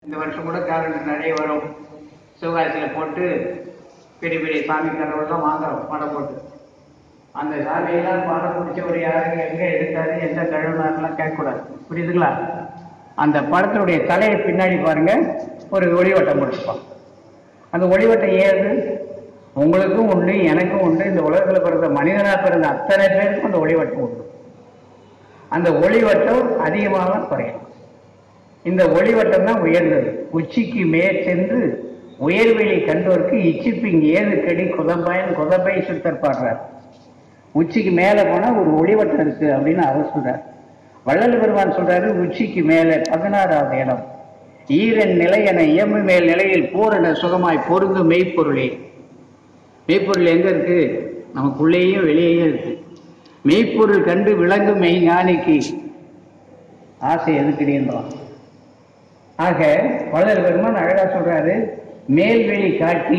இந்த வருஷம் கூட கேலண்டர் நிறைய வரும் சிவகாசியில் போட்டு பெரிய பெரிய சாமி கடவுள்லாம் வாங்குறோம் படம் போட்டு அந்த சாமியெல்லாம் படம் பிடிச்சவர் யாரு எங்கே எடுத்தாரு எந்த கழுவினாருலாம் கேட்கக்கூடாது புரியுதுங்களா அந்த படத்தினுடைய தலையை பின்னாடி பாருங்க ஒரு ஒளிவட்டம் போட்டுருப்பான் அந்த ஒளிவட்டம் ஏது உங்களுக்கும் உண்டு எனக்கும் உண்டு இந்த உலகத்தில் பிறந்த மனிதனாக பிறந்த அத்தனை பேருக்கும் அந்த ஒளிவட்டம் உண்டு அந்த ஒளிவட்டம் அதிகமாக குறையும் இந்த ஒளிவட்டம் தான் உயர்ந்தது உச்சிக்கு மேற் சென்று உயர்வெளி கண்டோருக்கு இச்சிப்பிங் ஏது கடி குதம்பாயன் குதம்பை சுத்தர் பாடுறார் உச்சிக்கு மேலே போனால் ஒரு ஒளிவட்டம் இருக்கு அப்படின்னு அவர் சொல்றார் வள்ளல் பெருமான் சொல்றாரு உச்சிக்கு மேலே பதினாறாவது இடம் ஈரன் நிலை என இயம்பு மேல் நிலையில் பூரண சுகமாய் பொருந்தும் மெய்ப்பொருளே மெய்ப்பொருள் எங்க இருக்கு நமக்குள்ளேயும் வெளியேயும் இருக்கு மெய்ப்பொருள் கண்டு விளங்கும் மெய் ஞானிக்கு ஆசை எதுக்குடின்றான் ஆக வள்ளல் பெருமான் அழகா சொல்றாரு மேல்வெளி காட்டி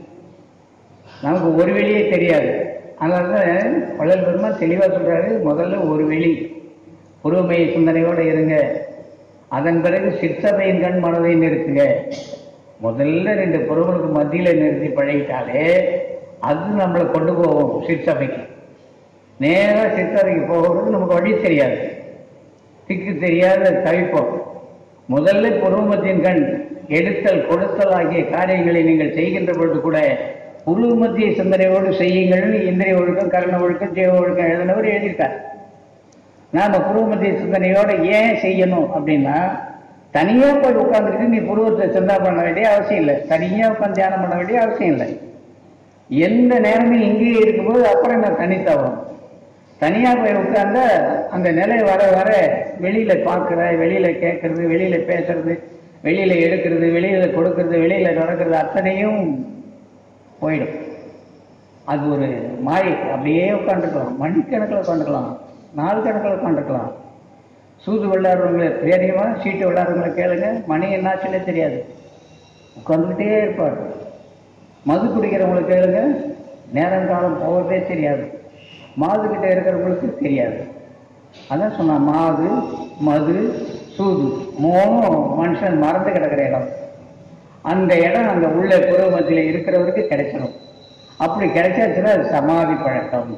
நமக்கு ஒரு வெளியே தெரியாது அதனால தான் வள்ளல் பெருமான் தெளிவா சொல்றாரு முதல்ல ஒரு வெளி புறமை சிந்தனையோட இருங்க அதன் பிறகு சிற்றபையின் கண் மனதை நிறுத்துங்க முதல்ல ரெண்டு பொருளுக்கு மத்தியில நிறுத்தி பழகிட்டாலே அது நம்மளை கொண்டு போகும் சிற்றபைக்கு நேரா சிற்றபைக்கு போகிறது நமக்கு வழி தெரியாது திக்கு தெரியாத தவிப்போம் முதல்ல புருவமத்தின் கண் எடுத்தல் கொடுத்தல் ஆகிய காரியங்களை நீங்கள் செய்கின்ற பொழுது கூட புருவமத்திய சிந்தனையோடு செய்யுங்கள் இந்திரிய ஒழுக்கம் கரண ஒழுக்கம் ஜீவ ஒழுக்கம் எழுதினவர் எழுதியிருக்கார் நாம புருவமத்திய சிந்தனையோட ஏன் செய்யணும் அப்படின்னா தனியா போய் உட்கார்ந்துட்டு நீ புருவத்தை சிந்தனை பண்ண வேண்டிய அவசியம் இல்லை தனியா உட்காந்து தியானம் பண்ண வேண்டிய அவசியம் இல்லை எந்த நேரமும் இங்கேயே இருக்கும்போது அப்புறம் நான் தனித்தவரும் தனியா போய் உட்கார்ந்தா அந்த நிலை வர வர வெளியில பார்க்கிற வெளியில கேட்கறது வெளியில பேசுறது வெளியில எடுக்கிறது வெளியில கொடுக்கறது வெளியில நடக்கிறது அத்தனையும் போயிடும் அது ஒரு மாயை அப்படியே உட்காந்துக்கலாம் மணிக்கணக்கில் உட்காந்துக்கலாம் நாள் கணக்கில் உட்காந்துக்கலாம் சூது விளையாடுறவங்களை தெரியுமா சீட்டு விளையாடுறவங்களை கேளுங்க மணி என்னாச்சுன்னே தெரியாது உட்காந்துக்கிட்டே இருப்பார் மது குடிக்கிறவங்களை கேளுங்க நேரம் காலம் போகிறதே தெரியாது மாது கிட்ட இருக்கிறவங்களுக்கு தெரியாது அதான் சொன்னா மாது மது சூது மூணும் மனுஷன் மறந்து கிடக்கிற இடம் அந்த இடம் அந்த உள்ள புறமத்தியில் இருக்கிறவருக்கு கிடைச்சிடும் அப்படி கிடைச்சாச்சுன்னா அது சமாதி பழக்கம்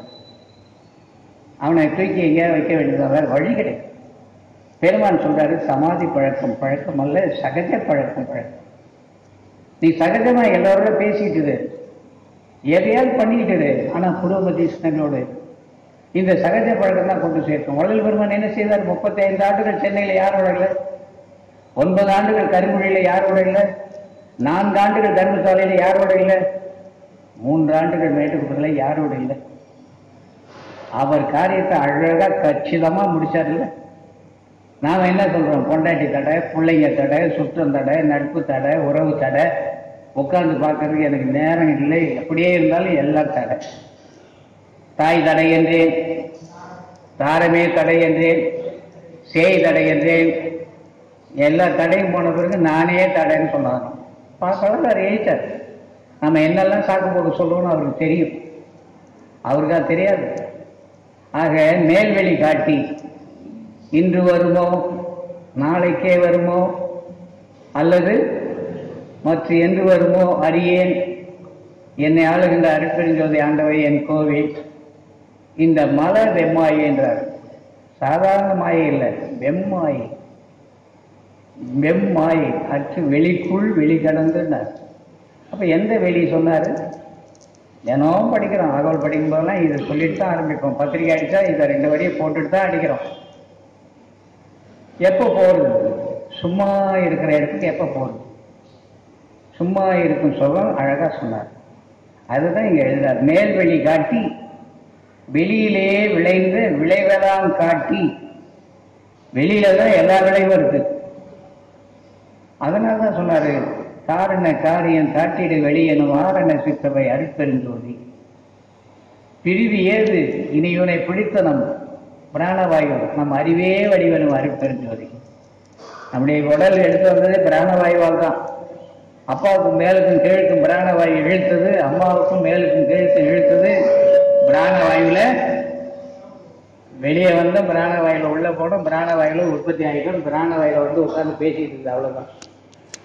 அவனை தூக்கி எங்கேயா வைக்க வேண்டியது வேற வழி கிடையாது பெருமான் சொல்றாரு சமாதி பழக்கம் பழக்கம் அல்ல சகஜ பழக்கம் பழக்கம் நீ சகஜமா எல்லாரோட பேசிட்டு இரு. எதையாவது பண்ணிக்கிட்டு இரு. ஆனா புரோமதி சிந்தனோடு இந்த சகஜ பழக்கம் தான் கொண்டு சேர்க்கும் வள்ளல் பெருமான் என்ன செய்தார் முப்பத்தி ஐந்து ஆண்டுகள் சென்னையில யாரோட இல்லை ஒன்பது ஆண்டுகள் கருமொழியில யாரோட இல்லை நான்கு ஆண்டுகள் தர்மசாலையில யாரோட இல்லை மூன்று ஆண்டுகள் மேட்டுக்குள்ள யாரோட இல்லை அவர் காரியத்தை அழகா கச்சிதமா முடிச்சார்ல நாம என்ன சொல்றோம் பொண்டாட்டி தடை பிள்ளைங்க தடை சுற்றம் தடை நட்பு தடை உறவு தடை உட்கார்ந்து பார்க்கறதுக்கு எனக்கு நேரம் இல்லை அப்படியே இருந்தாலும் எல்லாம் தடை தாய் தடை என்றேன் தாரமே தடை என்றேன் சேய் தடை என்றேன் எல்லா தடையும் போன பிறகு நானே தடைன்னு சொன்னாங்க பார்க்கலாம் அவர் எழுத்தார் நம்ம என்னெல்லாம் சாக்கு போக்கு சொல்லுவோம்னு அவருக்கு தெரியும் அவருக்கு அது தெரியாது ஆக மேல்வெளி காட்டி இன்று வருமோ நாளைக்கே வருமோ அல்லது மற்ற என்று வருமோ அறியேன் என்னை ஆளுகின்ற அருட்பெருஞ்சோதி ஆண்டவை என் கோவில் இந்த மல வெம்மாயை என்றார் சாதாரண மாயை இல்லை வெம்மாயை வெம்மாயை அற்று வெளிக்குள் வெளி கடந்துன்னார் அப்ப எந்த வெளி சொன்னாரு தினமும் படிக்கிறோம் அகவல் படிக்கும் போதெல்லாம் இதை சொல்லிட்டு தான் ஆரம்பிப்போம் பத்திரிக்கை அடிச்சா இதை ரெண்டு வரியை போட்டுட்டு தான் அடிக்கிறோம் எப்போ போறது சும்மா இருக்கிற இடத்துக்கு எப்போ போறது சும்மா இருக்கும் சுகம் அழகா சொன்னார் அதுதான் இங்க எழுதார் மேல்வெளி காட்டி வெளியிலே விளைந்து விளைவெல்லாம் காட்டி வெளியில தான் எல்லா விளைவும் இருக்கு அதனால தான் சொன்னாரு காரண காரியம் காட்டிடு வெளியெனும் ஆரண சித்தவை அருட்பெருஞ்சோதி பிரிவு ஏது இனியுனை பிடித்த நம் பிராணவாயு நம் அறிவே வடிவனும் அருட்பெருஞ்சோதி நம்முடைய உடல் எடுத்து வந்தது பிராணவாயுவால் தான் அப்பாவுக்கும் மேலுக்கும் கீழுக்கும் பிராணவாயு இழுத்தது அம்மாவுக்கும் மேலுக்கும் கீழுக்கும் இழுத்தது பிராணவாயுல வெளியே வந்து பிராணவாயுல உள்ள போனோம் பிராணவாயுல உற்பத்தி ஆகிட்டோம் பிராணவாயுல வந்து உட்கார்ந்து பேசிட்டு இருக்குது அவ்வளவுதான்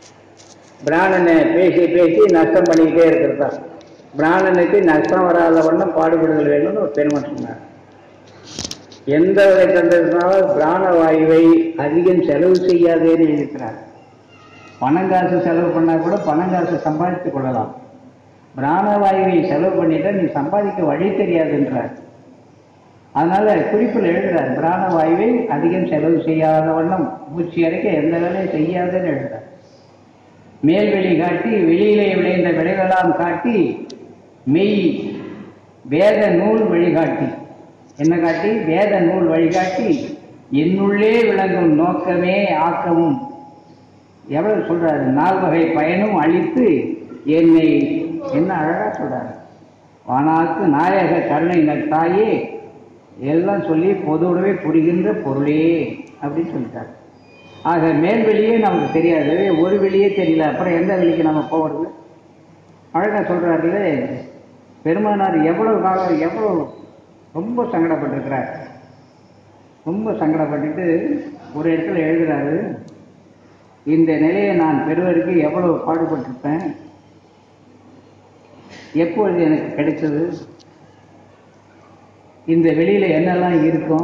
பிராணனை பேசி பேசி நஷ்டம் பண்ணிக்கிட்டே இருக்கிறது தான் பிராணனுக்கு நஷ்டம் வராத வண்ணம் பாடுபடுதல் வேணும்னு ஒரு பெருமை சொன்னார் எந்த வகை தந்திரத்தினாலும் பிராணவாயுவை அதிகம் செலவு செய்யாதேன்னு இருக்கிறார் பணம் காசு செலவு பண்ணா கூட பணம் காசு சம்பாதித்துக் கொள்ளலாம் பிராணவாயுவை செலவு பண்ணிட்டா நீ சம்பாதிக்க வழி தெரியாதுன்றார் அதனால குறிப்பில் எழுதுறார் பிராணவாயுவை அதிகம் செலவு செய்யாத வண்ணம் மூச்சு அடைக்க எந்த வேலையும் செய்யாதுன்னு எழுதுறார் மேல்வெளி காட்டி வெளியிலே விளைந்த விளைவெல்லாம் காட்டி மெய் வேத நூல் வழிகாட்டி என்ன காட்டி வேத நூல் வழிகாட்டி என்னுள்ளே விளங்கும் நோக்கமே ஆக்கமும் எவ்வளவு சொல்றாரு நால்வகை பயனும் அளித்து என்னை என்ன அழகா சொல்றாரு வானாக்கு நாயக கருணை நட்டாயே எல்லாம் சொல்லி பொதுவுடவே புரிகின்ற பொருளே அப்படின்னு சொல்லிட்டாரு ஆக மேல் வெளியே நமக்கு தெரியாது ஒரு வெளியே தெரியல அப்புறம் எந்த வெளிக்கு நம்ம போகிறது அழகா சொல்றாருல பெருமானார் எவ்வளவு காலம் எவ்வளவு ரொம்ப சங்கடப்பட்டிருக்கிறார் ரொம்ப சங்கடப்பட்டுட்டு ஒரு இடத்துல எழுதுறாரு இந்த நிலையை நான் பெறுவதற்கு எவ்வளவு பாடுபட்டிருப்பேன் எப்பொழுது எனக்கு கிடைச்சது இந்த வெளியில என்னெல்லாம் இருக்கும்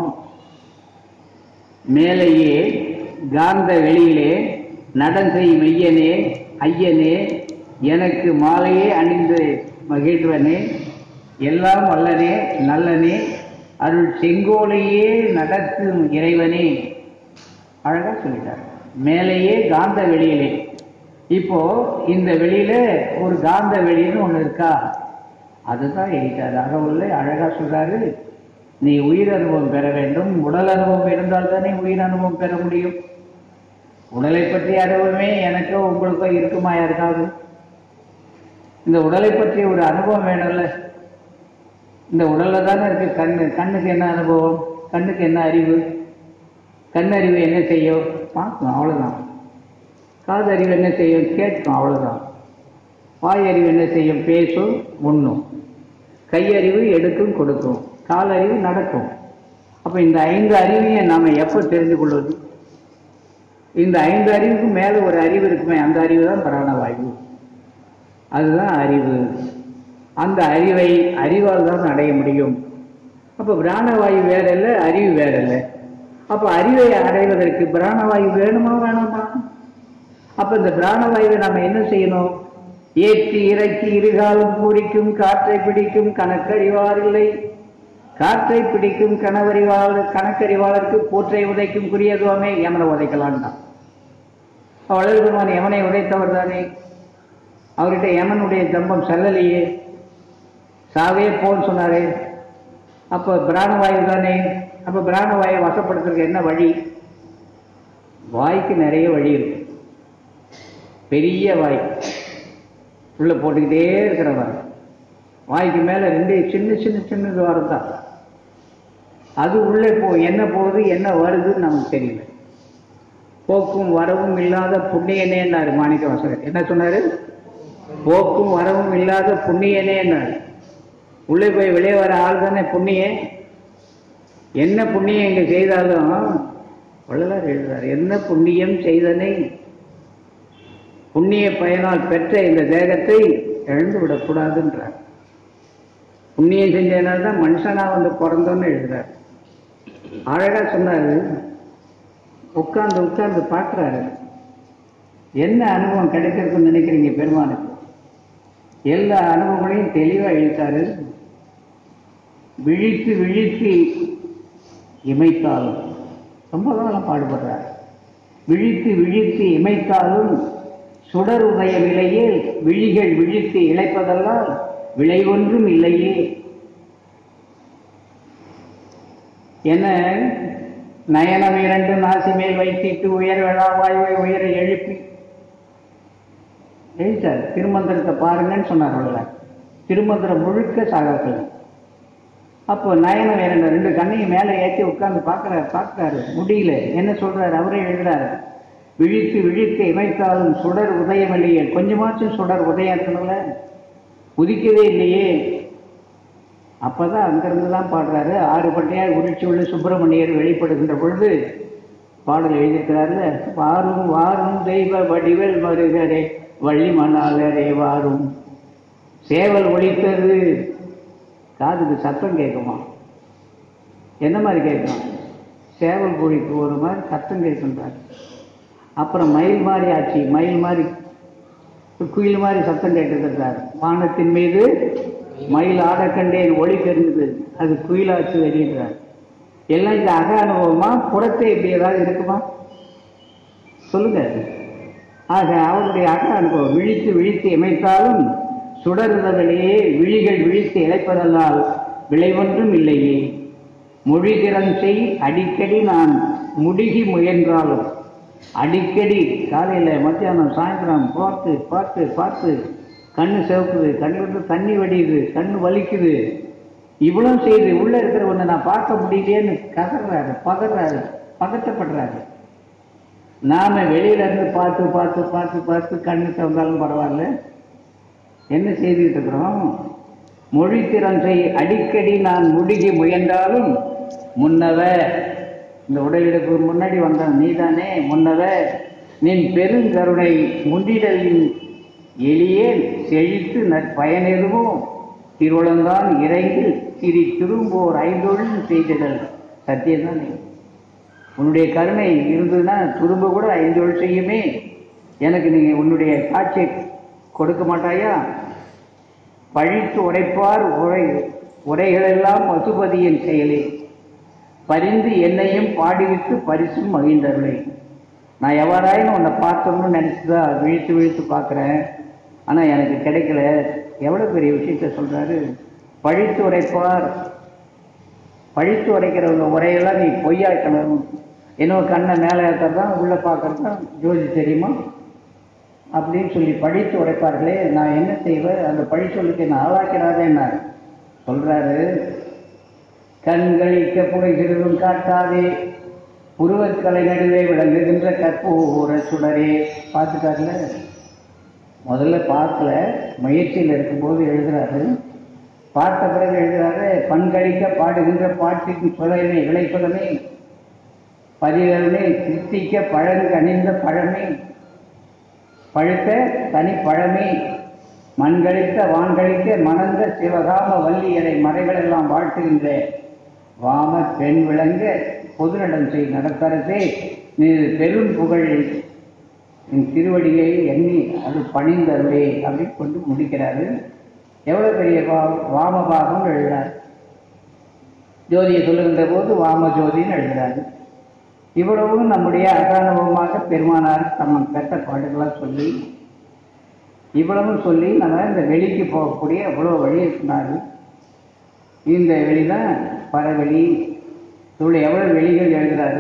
மேலேயே காந்த வெளியிலே நடந்தை மெய்யனே ஐயனே எனக்கு மாலையே அணிந்து மகிழ்வனே எல்லாம் வல்லனே நல்லனே அருள் செங்கோலையே நடத்தும் இறைவனே அழகா சொல்லிட்டார் மேலேயே காந்த வெளியிலே இப்போ இந்த வெளியில ஒரு காந்த வெளின்னு ஒண்ணு இருக்கா அதுதான் எழுதிட்டார் அகவுள்ள அழகா சொல்றாரு நீ உயிர் அனுபவம் பெற வேண்டும் உடல் அனுபவம் இருந்தால் தானே உயிர் அனுபவம் பெற முடியும் உடலை பற்றிய அனுபவமே எனக்கோ உங்களுக்கோ இருக்குமா யாருக்காவது இந்த உடலை பற்றிய ஒரு அனுபவம் வேணும்ல இந்த உடல்ல தானே இருக்கு கண்ணு கண்ணுக்கு என்ன அனுபவம் கண்ணுக்கு என்ன அறிவு கண்ணறிவு என்ன செய்யும் பார்க்கும் அவ்வளவுதான் காது அறிவு என்ன செய்யும் கேட்கும் அவ்வளவுதான் வாய் அறிவு என்ன செய்யும் பேசும் உண்ணும் கையறிவு எடுக்கும் கொடுக்கும் காலறிவு நடக்கும் அப்ப இந்த ஐந்து அறிவையும் நாம எப்போ தெரிந்து கொள்வது இந்த ஐந்து அறிவுக்கு மேல ஒரு அறிவு இருக்குமே அந்த அறிவு தான் பிராணவாயு அதுதான் அறிவு அந்த அறிவை அறிவால் தான் அடைய முடியும் அப்ப பிராணவாயு வேற இல்லை அறிவு வேற இல்லை அப்ப அறிவை அடைவதற்கு பிராணவாயு வேணுமா வேணாமா அப்ப இந்த பிராணவாயுவை நம்ம என்ன செய்யணும் ஏற்றி இறக்கி இருகாலும் பூரிக்கும் காற்றை பிடிக்கும் கணக்கறிவாரில்லை காற்றை பிடிக்கும் கணவறிவாளர் கணக்கறிவாளருக்கு கூற்றை உதைக்கும் குறியதுவாமே யமனை உதைக்கலான்டா வளர் பெருமான் யமனை உதைத்தவர் தானே அவர்கிட்ட யமனுடைய தம்பம் செல்லலையே சாவே போன்னு சொன்னாரே அப்ப பிராணவாயு தானே அப்ப பிராணவாயை வசப்படுத்துறதுக்கு என்ன வழி வாய்க்கு நிறைய வழி இருக்கு பெரிய வாய் உள்ள போட்டுக்கிட்டே இருக்கிற வாய் வாய்க்கு மேல ரெண்டு சின்ன சின்ன சின்ன துவாரம் தான் அது உள்ளே போ என்ன போகுது என்ன வருதுன்னு நமக்கு தெரியல போக்கும் வரவும் இல்லாத புண்ணியனேன்னாரு மாணிக்க வாசகர் என்ன சொன்னாரு போக்கும் வரவும் இல்லாத புண்ணியனேன்னாரு உள்ளே போய் வெளியே வர ஆள் தானே புண்ணியன் என்ன புண்ணியம் இங்க செய்தாலும் வள்ளலார் எழுதுறார் என்ன புண்ணியம் செய்தனை புண்ணிய பயனால் பெற்ற இந்த தேகத்தை இழந்து விடக்கூடாதுன்றார் புண்ணியம் செஞ்சதுனால தான் மனுஷனா வந்து பிறந்தோன்னு எழுதுறார் அழகா சொன்னாரு உட்கார்ந்து உட்கார்ந்து பார்க்குறாரு என்ன அனுபவம் கிடைக்கிறதுன்னு நினைக்கிறீங்க பெருமானுக்கு எல்லா அனுபவங்களையும் தெளிவா எழுத்தாரு விழித்து விழித்து இமைத்தாலும் ரொம்ப காலம் பாடுபடுறார் விழித்து விழித்து இமைத்தாலும் சுடர் உதய விலையே விழிகள் விழித்து இழைப்பதெல்லாம் விளை ஒன்றும் இல்லையே என நயனம் இரண்டு நாசி மேல் வைத்திட்டு உயர் விழா வாயுவை உயர எழுப்பி எழுத்தார் திருமந்திரத்தை பாருங்கன்னு சொன்னார் வள்ளலார் திருமந்திரம் முழுக்க சாகாக்கள் அப்போ நயனம் இரண்டு ரெண்டு கண்ணையும் மேலே ஏற்றி உட்கார்ந்து பார்க்குறாரு பார்க்குறாரு முடியல என்ன சொல்றாரு அவரே எழுதுறாரு விழித்து விழித்து இமைத்தாலும் சுடர் உதயம் இல்லையே கொஞ்சமாச்சும் சுடர் உதயம் இருக்கணும்ல உதிக்கவே இல்லையே அப்பதான் அங்கிருந்து தான் பாடுறாரு ஆறு பட்டையாய் உரிச்சி உள்ள சுப்பிரமணியர் வெளிப்படுகின்ற பொழுது பாடல் எழுதியிருக்கிறாருல வாரும் வாரும் தெய்வ வடிவல் மருகரே வள்ளி மணாலரே வாரும் சேவல் ஒழித்தது காதுக்கு சத்தம் கேட்குமா என்ன மாதிரி கேட்கும் சேவல் கோழிக்கு ஒரு மாதிரி சத்தம் கேட்கின்றார் அப்புறம் மயில் மாதிரி ஆச்சு மயில் மாதிரி குயில் மாதிரி சத்தம் கேட்டுக்கிறார் வானத்தின் மீது மயில் ஆட கண்டேன் ஒளி தெரிஞ்சது அது குயிலாச்சு வெளியிடுறார் எல்லாம் இந்த அக அனுபவமா புறத்தை இப்படி ஏதாவது இருக்குமா சொல்லுங்க ஆக அவருடைய அக அனுபவம் விழித்து விழித்து இமைத்தாலும் சுடருதலிலேயே விழிகள் விழித்து இழைப்பதல்லால் விளைவொன்றும் இல்லையே மொழி திறன் செய் அடிக்கடி நான் முடுகி முயன்றாலும் அடிக்கடி காலையில் மத்தியானம் சாயந்தரம் பார்த்து பார்த்து பார்த்து கண்ணு சிவக்குது கண்ணிலிருந்து தண்ணி வடியுது கண்ணு வலிக்குது இவ்வளவு செய்து உள்ள இருக்கிற ஒண்ணை நான் பார்க்க முடியலையேன்னு கதறாரு பதறாரு பதட்டப்படுறாரு நாம வெளியில இருந்து பார்த்து பார்த்து பார்த்து பார்த்து கண்ணு திறந்தாலும் பரவாயில்ல என்ன செய்துட்டு இருக்கிறோம் மொழி திறன் செய் அடிக்கடி நான் முடுகி முயன்றாலும் முன்னவ இந்த உடலிடப்பு முன்னாடி வந்தான் நீதானே முன்னவ நின் பெருங்கருணை முண்டிடலின் எளியேன் செழித்து நற்பயனெதுவோ திருவுளந்தான் இறைந்து சிறி திரும்போர் ஐந்தொழில் செய்திடல் சத்தியம்தானே உன்னுடைய கருணை இருந்ததுன்னா துரும்ப கூட ஐந்தொழில் செய்யுமே எனக்கு நீ உன்னுடைய காட்சியை கொடுக்க மாட்டாயா பழித்து உரைப்பார் உரை உரைகளெல்லாம் பசுபதியின் செயலே பரிந்து என்னையும் பாடிவிட்டு பரிசும் மகிழ்ந்தருளை நான் எவ்வாறாயினும் உன்னை பார்த்தோம்னு நினச்சிதான் விழித்து விழித்து பார்க்குறேன் ஆனால் எனக்கு கிடைக்கல எவ்வளோ பெரிய விஷயத்த சொல்கிறாரு பழித்து உரைப்பார் பழித்து உரைக்கிறவங்க உரையெல்லாம் நீ பொய்யாக்கணும் என்னோ கண்ணை மேலே இருக்கிறது தான் உள்ளே பார்க்கறது தான் ஜோதி தெரியுமா அப்படின்னு சொல்லி பழித்து உரைப்பார்களே நான் என்ன செய்வேன் அந்த பழி சொல்லுக்கு என்ன ஆளாக்கிறாரே என்ன சொல்றாரு கண்களிக்க புகைகிறதும் காட்டாதே புருவக்கலை நடுவே விளங்குகின்ற கற்பூர சுடரே பார்த்துட்டார்ல முதல்ல பார்க்கல முயற்சியில் இருக்கும்போது எழுதுறாரு பார்த்த பிறகு எழுதுறாரு பண்களிக்க பாடுகின்ற பாட்டின் சுழமே விளைப்புலமே பதிகளமே சித்திக்க பழங்கு அணிந்த பழமே பழுத்த தனி பழமே மண்களித்த வான்களிக்க மணந்த சிவகாம வள்ளியரை மறைகளெல்லாம் வாழ்த்துகின்ற வாம பெண் விளங்க பொதுநடம் செய் நடக்கரசே நீ பெரும் புகழ் என் திருவடியை எண்ணி அது பணிந்தருளே அப்படின்னு கொண்டு முடிக்கிறாரு எவ்வளோ பெரிய பா வாமபாகம் எழுதுறாரு ஜோதியை சொல்லுகின்ற போது வாம ஜோதின்னு எழுதுறாரு இவ்வளவும் நம்முடைய அகானுபவமாக பெருமானார் தம்ம பெற்ற பாடுகளாக சொல்லி இவ்வளவும் சொல்லி நம்ம இந்த வெளிக்கு போகக்கூடிய எவ்வளோ வழி இருக்கிறாரு இந்த வெளி தான் பறவெளி இவ்வளோ எவ்வளோ வெளிகள் எழுதுறாரு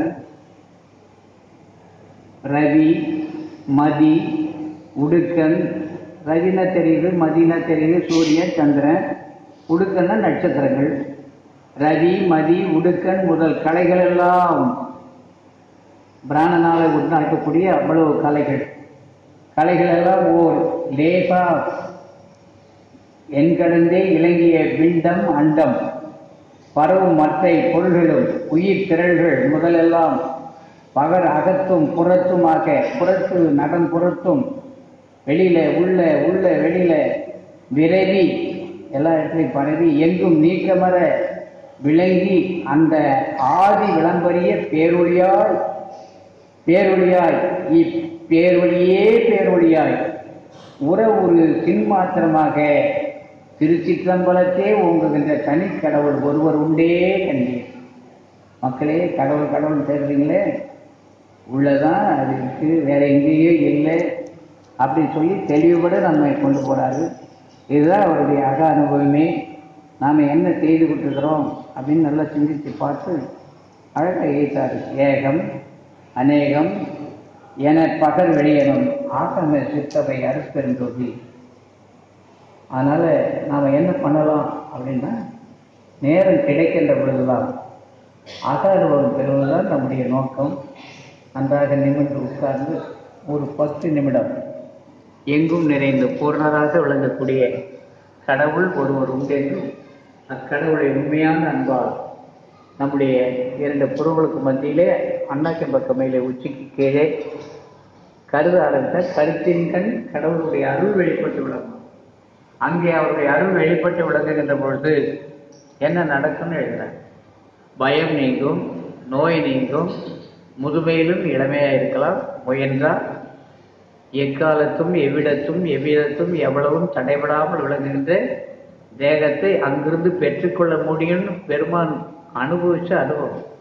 ரவி மதி உடுக்கன் ரவினா தெரியுது மதினா தெரியுது சூரியன் சந்திரன் உடுக்கன்னா நட்சத்திரங்கள் ரவி மதி உடுக்கன் முதல் கலைகள் எல்லாம் பிராணனால உண்டாக்கக்கூடிய அவ்வளவு கலைகள் கலைகள் எல்லாம் ஓர் லேசா எண்கடந்தே இலங்கிய பிண்டம் அண்டம் பரவும் மற்றை பொருள்களும் உயிர் திரள்கள் முதலெல்லாம் பகர் அகத்தும் புறத்துமாக புறத்து நடம் புறத்தும் வெளியில உள்ள உள்ள வெளியில விரைவி எல்லா இடத்துலையும் பரவி எங்கும் நீக்கமர விளங்கி அந்த ஆதி விளம்பரிய பேரொழியாய் பேரொழியாய் இப்பேரொழியே பேரொழியாய் உற ஒரு சின்மாத்திரமாக திருச்சிற்றம்பலத்தே ஓங்குகின்ற தனி கடவுள் ஒருவர் உண்டே கண்டீர் மக்களே கடவுள் கடவுள் தேடுறீங்களே உள்ளதான் அது இருக்கு வேற எங்கேயும் இல்லை அப்படி சொல்லி தெளிவுபட நம்மை கொண்டு போறாரு இதுதான் அவருடைய அக அனுபவமே நாம் என்ன செய்து கொண்டிருக்கிறோம் அப்படின்னு நல்லா சிந்தித்து பார்த்து அழகாக ஏற்றாரு ஏகம் அநேகம் என பகல் வெளியனும் ஆகம சித்தவை அறுப்பெருந்தொகி அதனால் நாம் என்ன பண்ணலாம் அப்படின்னா நேரம் கிடைக்கின்ற பொழுதுதான் அக அனுபவம் பெறுவதுதான் நம்முடைய நோக்கம் நன்றாக நிமிர்ந்து உட்கார்ந்து ஒரு பத்து நிமிடம் எங்கும் நிறைந்து பூர்ணராக விளங்கக்கூடிய கடவுள் ஒருவர் உண்டென்று அக்கடவுளை உண்மையான அன்பால் நம்முடைய இரண்டு புறங்களுக்கு மத்தியிலே அண்ணாக்கம் பக்கம் மேலே உச்சிக்கு கீழே கருத ஆரம்பித்த கருத்தின் கண் கடவுளுடைய அருள் வெளிப்பட்டு விளங்கும் அங்கே அவருடைய அருள் வெளிப்பட்டு விளங்குகின்ற பொழுது என்ன நடக்கும்னு எழுதுறார் பயம் நீங்கும் நோய் நீங்கும் முதுமையிலும் இளமையாக இருக்கலாம் முயன்றால் எக்காலத்தும் எவ்விடத்தும் எவ்விதத்தும் எவ்வளவும் தடைபடாமல் விளங்குகின்ற தேகத்தை அங்கிருந்து பெற்றுக்கொள்ள முடியும்னு பெருமான் அனுபவிச்ச அனுபவம்